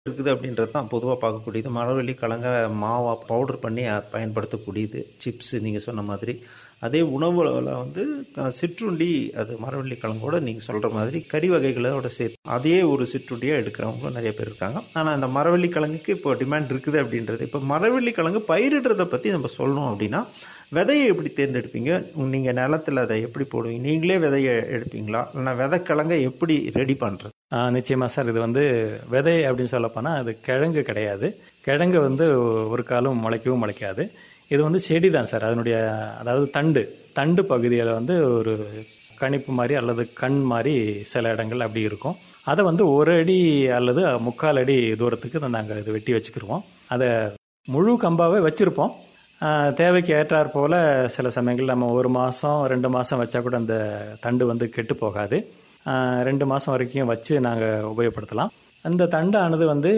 இருக்குது அப்படின்றது தான் பொதுவாக பார்க்கக்கூடியது மரவள்ளி கிழங்க மாவா பவுடர் பண்ணி அ- பயன்படுத்தக்கூடியது சிப்ஸ் நீங்கள் சொன்ன மாதிரி அதே உணவுல வந்து க- சிற்றுண்டி அது மரவள்ளி கிழங்கோட நீங்கள் சொல்கிற மாதிரி கறி வகைகளோட சேர்த்து அதே ஒரு சிற்றுண்டியாக எடுக்கிறவங்களும் நிறைய பேர் இருக்காங்க ஆனால் அந்த மரவள்ளி கிழங்குக்கு இப்போ டிமாண்ட் இருக்குது அப்படின்றது இப்போ மரவள்ளி கிழங்கு பயிரிடுறதை பற்றி நம்ம சொல்லணும் அப்படின்னா விதையை எப்படி தேர்ந்தெடுப்பீங்க நீங்கள் நிலத்தில் அதை எப்படி போடுவீங்க நீங்களே விதையை எடுப்பீங்களா இல்லைன்னா விதைக்கிழங்கை எப்படி ரெடி பண்ணுறது ஆ, நிச்சயமா சார் இது வந்து விதை அப்படின்னு சொல்லப்போனால் அது கிழங்கு கிடையாது கிழங்கு வந்து ஒரு காலம் முளைக்கவும் முளைக்காது இது வந்து செடி தான் சார் அதனுடைய அதாவது தண்டு தண்டு பகுதியில் வந்து ஒரு கணிப்பு மாதிரி அல்லது கண் மாதிரி சில இடங்கள் அப்படி இருக்கும் அதை வந்து ஒரு அடி அல்லது முக்கால் அடி தூரத்துக்கு நாங்கள் இது வெட்டி வச்சுக்கிருவோம் அதை முழு கம்பாவே வச்சுருப்போம் தேவைக்கு ஏற்றாற் போல் சில சமயங்கள் நம்ம ஒரு மாதம் ரெண்டு மாதம் வச்சா கூட அந்த தண்டு வந்து கெட்டு போகாது ஆஹ் ரெண்டு மாதம் வரைக்கும் வச்சு நாங்கள் உபயோகப்படுத்தலாம் அந்த தண்டானது வந்து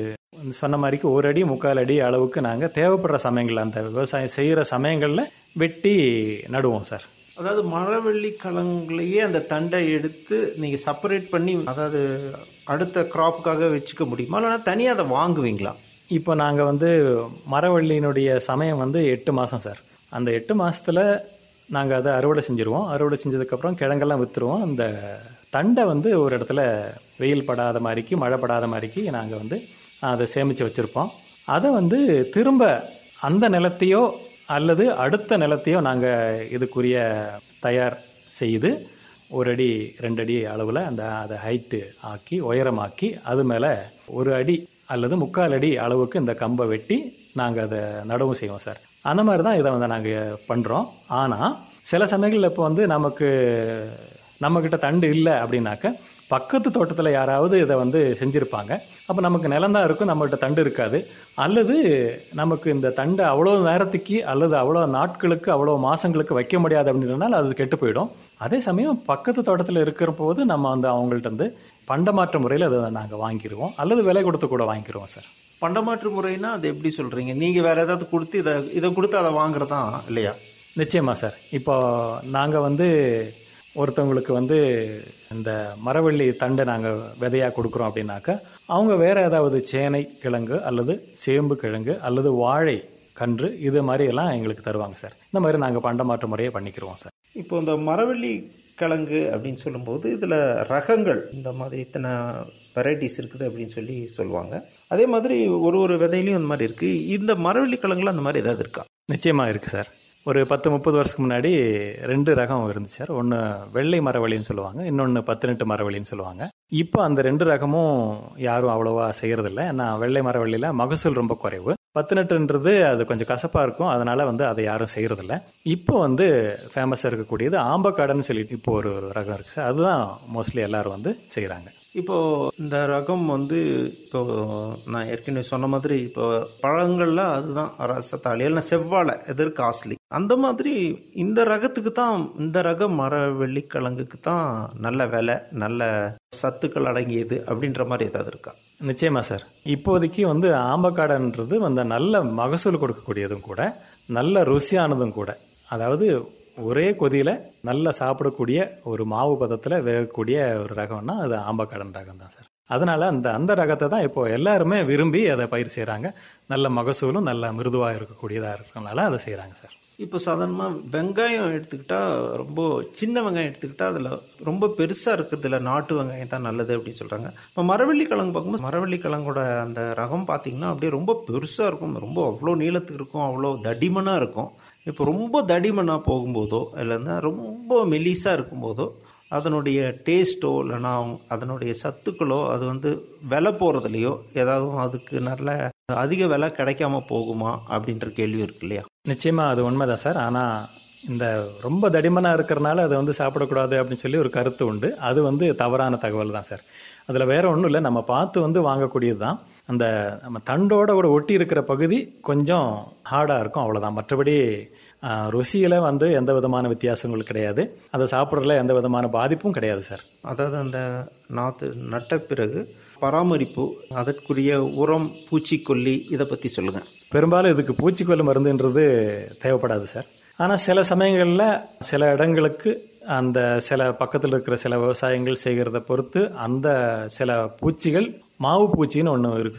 சொன்ன மாதிரிக்கு ஒரு அடி முக்கால் அடி அளவுக்கு நாங்கள் தேவைப்படுற சமயங்கள் அந்த விவசாயம் செய்கிற சமயங்களில் வெட்டி நடுவோம் சார் அதாவது மரவள்ளி கிழங்குலையே அந்த தண்டை எடுத்து நீங்கள் செப்பரேட் பண்ணி அதாவது அடுத்த கிராப்புக்காக வச்சுக்க முடியுமா இல்லைன்னா தனியாக அதை வாங்குவீங்களா இப்போ நாங்கள் வந்து மரவள்ளியினுடைய சமயம் வந்து எட்டு மாதம் சார் அந்த எட்டு மாதத்தில் நாங்கள் அதை அறுவடை செஞ்சுருவோம் அறுவடை செஞ்சதுக்கப்புறம் கிழங்கெல்லாம் விற்றுருவோம் அந்த தண்டை வந்து ஒரு இடத்துல வெயில் படாத மாதிரிக்கு மழை படாத மாதிரிக்கு நாங்கள் வந்து அதை சேமித்து வச்சுருப்போம் அதை வந்து திரும்ப அந்த நிலத்தையோ அல்லது அடுத்த நிலத்தையோ நாங்கள் இதுக்குரிய தயார் செய்து ஒரு அடி ரெண்டு அடி அளவில் அந்த அதை ஹைட்டு ஆக்கி உயரமாக்கி அது மேலே ஒரு அடி அல்லது முக்கால் அடி அளவுக்கு இந்த கம்பை வெட்டி நாங்கள் அதை நடவும் செய்வோம் சார் அந்த மாதிரி தான் இதை வந்து நாங்கள் பண்ணுறோம் ஆனால் சில சமயங்களில் இப்போ வந்து நமக்கு நம்மக்கிட்ட தண்டு இல்லை அப்படின்னாக்க பக்கத்து தோட்டத்தில் யாராவது இதை வந்து செஞ்சுருப்பாங்க அப்போ நமக்கு நிலம் தான் இருக்கும் நம்மகிட்ட தண்டு இருக்காது அல்லது நமக்கு இந்த தண்டை அவ்வளோ நேரத்துக்கு அல்லது அவ்வளோ நாட்களுக்கு அவ்வளோ மாதங்களுக்கு வைக்க முடியாது அப்படின்றனால அது கெட்டு போயிடும் அதே சமயம் பக்கத்து தோட்டத்தில் இருக்கிற போது நம்ம வந்து அவங்கள்ட்ட வந்து பண்டமாற்ற முறையில் அதை நாங்கள் வாங்கிடுவோம் அல்லது விலை கொடுத்து கூட வாங்கிடுவோம் சார் பண்டமாற்று முறைனா அது எப்படி சொல்கிறீங்க நீங்கள் வேறு ஏதாவது கொடுத்து இதை இதை கொடுத்து அதை வாங்குறதா இல்லையா நிச்சயமா சார் இப்போ நாங்கள் வந்து ஒருத்தவங்களுக்கு வந்து இந்த மரவள்ளி தண்டை நாங்கள் விதையாக கொடுக்குறோம் அப்படின்னாக்கா அவங்க வேற ஏதாவது சேனை கிழங்கு அல்லது சேம்பு கிழங்கு அல்லது வாழை கன்று இது மாதிரி எல்லாம் எங்களுக்கு தருவாங்க சார் இந்த மாதிரி நாங்கள் பண்டமாற்று முறையை பண்ணிக்கிருவோம் சார் இப்போ இந்த மரவள்ளி கிழங்கு அப்படின்னு சொல்லும்போது இதில் ரகங்கள் இந்த மாதிரி இத்தனை வெரைட்டிஸ் இருக்குது அப்படின்னு சொல்லி சொல்லுவாங்க அதே மாதிரி ஒரு ஒரு விதையிலையும் இந்த மாதிரி இருக்குது இந்த மரவள்ளி கிழங்குல அந்த மாதிரி ஏதாவது இருக்கா நிச்சயமா இருக்கு சார் ஒரு பத்து முப்பது வருஷத்துக்கு முன்னாடி ரெண்டு ரகம் இருந்துச்சு சார் ஒன்று வெள்ளை மரவள்ளின்னு சொல்லுவாங்க இன்னொன்று பத்தினெட்டு மரவள்ளின்னு சொல்லுவாங்க இப்போ அந்த ரெண்டு ரகமும் யாரும் அவ்வளோவா செய்யறதில்ல ஏன்னா வெள்ளை மரவள்ளியில் மகசூல் ரொம்ப குறைவு பத்தினெட்டுன்றது அது கொஞ்சம் கசப்பாக இருக்கும் அதனால வந்து அதை யாரும் செய்யறதில்ல இப்போ வந்து ஃபேமஸாக இருக்கக்கூடியது ஆம்பக்காடுன்னு சொல்லிட்டு இப்போ ஒரு ரகம் இருக்கு சார் அதுதான் மோஸ்ட்லி எல்லாரும் வந்து செய்கிறாங்க இப்போ இந்த ரகம் வந்து இப்போ நான் ஏற்கனவே சொன்ன மாதிரி இப்போ பழங்கள்ல அதுதான் ரசத்தாளி இல்லைன்னா செவ்வாழை எதிர் காஸ்ட்லி அந்த மாதிரி இந்த ரகத்துக்கு தான் இந்த ரக மர வெள்ளிக்கிழங்குக்கு தான் நல்ல விலை நல்ல சத்துக்கள் அடங்கியது அப்படின்ற மாதிரி ஏதாவது இருக்கா நிச்சயமா சார் இப்போதைக்கு வந்து ஆம்பக்காடன்றது வந்து நல்ல மகசூல் கொடுக்கக்கூடியதும் கூட நல்ல ருசியானதும் கூட அதாவது ஒரே கொதியில் நல்லா சாப்பிடக்கூடிய ஒரு மாவு பதத்தில் வேகக்கூடிய ஒரு ரகம்னா அது ஆம்பக்காடன் ரகம் தான் சார் அதனால அந்த அந்த ரகத்தை தான் இப்போ எல்லாருமே விரும்பி அதை பயிர் செய்கிறாங்க நல்ல மகசூலும் நல்ல மிருதுவாக இருக்கக்கூடியதாக இருக்கறனால அதை செய்கிறாங்க சார் இப்போ சாதாரணமாக வெங்காயம் எடுத்துக்கிட்டா ரொம்ப சின்ன வெங்காயம் எடுத்துக்கிட்டா அதில் ரொம்ப பெருசாக இருக்கிறதுல நாட்டு வெங்காயம் தான் நல்லது அப்படின்னு சொல்கிறாங்க இப்போ மரவள்ளி கிழங்கு பார்க்கும்போது மரவள்ளி கிழங்கோட அந்த ரகம் பார்த்தீங்கன்னா அப்படியே ரொம்ப பெருசாக இருக்கும் ரொம்ப அவ்வளோ நீளத்துக்கு இருக்கும் அவ்வளோ தடிமனாக இருக்கும் இப்போ ரொம்ப தடிமனாக போகும்போதோ இல்லைன்னா ரொம்ப மெலிசாக இருக்கும்போதோ அதனுடைய டேஸ்ட்டோ இல்லைன்னா அதனுடைய சத்துக்களோ அது வந்து விலை போகிறதுலையோ ஏதாவது அதுக்கு நல்ல அதிக விலை கிடைக்காம போகுமா அப்படின்ற கேள்வி இருக்கு இல்லையா நிச்சயமா அது உண்மைதான் சார் ஆனால் இந்த ரொம்ப தடிமனாக இருக்கிறனால அதை வந்து சாப்பிடக்கூடாது அப்படின்னு சொல்லி ஒரு கருத்து உண்டு அது வந்து தவறான தகவல் தான் சார் அதில் வேற ஒன்றும் இல்லை நம்ம பார்த்து வந்து வாங்கக்கூடியது தான் அந்த நம்ம தண்டோட கூட ஒட்டி இருக்கிற பகுதி கொஞ்சம் ஹார்டாக இருக்கும் அவ்வளோதான் மற்றபடி ருசியில் வந்து எந்த விதமான வித்தியாசங்களும் கிடையாது அதை சாப்பிட்றதுல எந்த விதமான பாதிப்பும் கிடையாது சார் அதாவது அந்த நாற்று நட்ட பிறகு பராமரிப்பு அதற்குரிய உரம் பூச்சிக்கொல்லி இதை பற்றி சொல்லுங்கள் பெரும்பாலும் இதுக்கு பூச்சிக்கொல்லி மருந்துன்றது தேவைப்படாது சார் ஆனால் சில சமயங்களில் சில இடங்களுக்கு அந்த சில பக்கத்தில் இருக்கிற சில விவசாயங்கள் செய்கிறத பொறுத்து அந்த சில பூச்சிகள் மாவு பூச்சின்னு ஒன்று இருக்கு